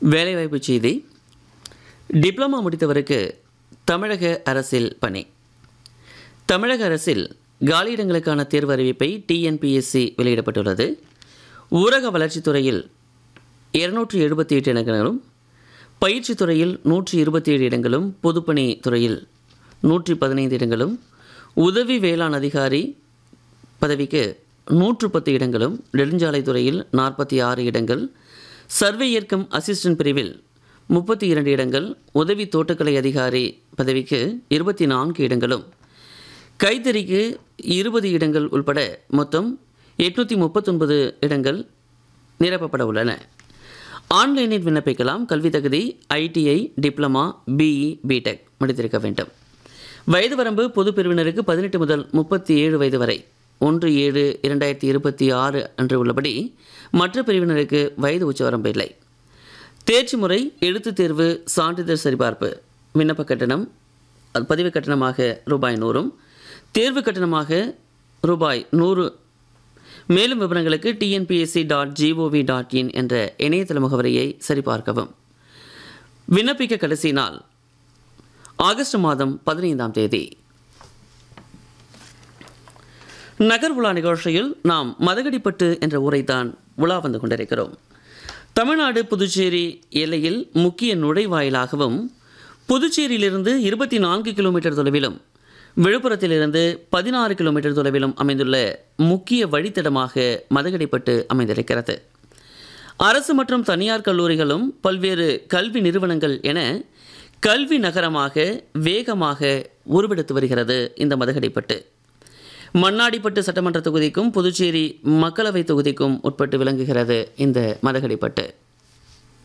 வேலைவாய்ப்பு செய்தி டிப்ளமா முடித்தவருக்கு தமிழக அரசில் பணி தமிழக அரசில் காலியிடங்களுக்கான தேர்வு அறிவிப்பை டிஎன்பிஎஸ்சி வெளியிடப்பட்டுள்ளது ஊரக வளர்ச்சித் துறையில் இருநூற்றி எழுபத்தி எட்டு இடங்களும் பயிற்சித் துறையில் நூற்றி இருபத்தி ஏழு இடங்களும் பொதுப்பணி துறையில் நூற்றி பதினைந்து இடங்களும் உதவி வேளாண் அதிகாரி பதவிக்கு நூற்று பத்து இடங்களும் நெடுஞ்சாலை துறையில் நாற்பத்தி ஆறு இடங்கள் சர்வே கம் அசிஸ்டன்ட் பிரிவில் முப்பத்தி இரண்டு இடங்கள் உதவி தோட்டக்கலை அதிகாரி பதவிக்கு இருபத்தி நான்கு இடங்களும் கைத்தறிக்கு இருபது இடங்கள் உட்பட மொத்தம் எட்நூற்றி முப்பத்தொன்பது இடங்கள் நிரப்பப்பட உள்ளன ஆன்லைனில் விண்ணப்பிக்கலாம் கல்வி தகுதி ஐடிஐ டிப்ளமா பிஇ பிடெக் முடித்திருக்க வேண்டும் வயது வரம்பு பொது பிரிவினருக்கு பதினெட்டு முதல் முப்பத்தி ஏழு வயது வரை ஒன்று ஏழு இரண்டாயிரத்தி இருபத்தி ஆறு அன்று உள்ளபடி மற்ற பிரிவினருக்கு வயது உச்சவரம்பு இல்லை தேர்ச்சி முறை எழுத்துத் தேர்வு சான்றிதழ் சரிபார்ப்பு விண்ணப்ப கட்டணம் அது பதிவு கட்டணமாக ரூபாய் நூறும் தேர்வு கட்டணமாக ரூபாய் நூறு மேலும் விவரங்களுக்கு TNPSC dot G O V dot in என்ற இணையதள முகவரியை சரிபார்க்கவும் விண்ணப்பிக்க கடைசி நாள் ஆகஸ்ட் மாதம் பதினைந்தாம் தேதி நகர் உலா நிகழ்ச்சியில் நாம் மதகடிப்பட்டு என்ற ஊரைத்தான் உலா வந்து கொண்டிருக்கிறோம் தமிழ்நாடு புதுச்சேரி எல்லையில் முக்கிய நுழைவாயிலாகவும் புதுச்சேரியிலிருந்து இருபத்தி நான்கு கிலோமீட்டர் தொலைவிலும் விழுப்புரத்திலிருந்து பதினாறு கிலோமீட்டர் தொலைவிலும் அமைந்துள்ள முக்கிய வழித்தடமாக மதகடிப்பட்டு அமைந்திருக்கிறது அரசு மற்றும் தனியார் கல்லூரிகளும் பல்வேறு கல்வி நிறுவனங்கள் என கல்வி நகரமாக வேகமாக உருவெடுத்து வருகிறது இந்த மதகடிப்பட்டு மண்ணாடிப்பட்டு சட்டமன்ற தொகுதிக்கும் புதுச்சேரி மக்களவை தொகுதிக்கும் உட்பட்டு விளங்குகிறது இந்த மதகடிப்பட்டு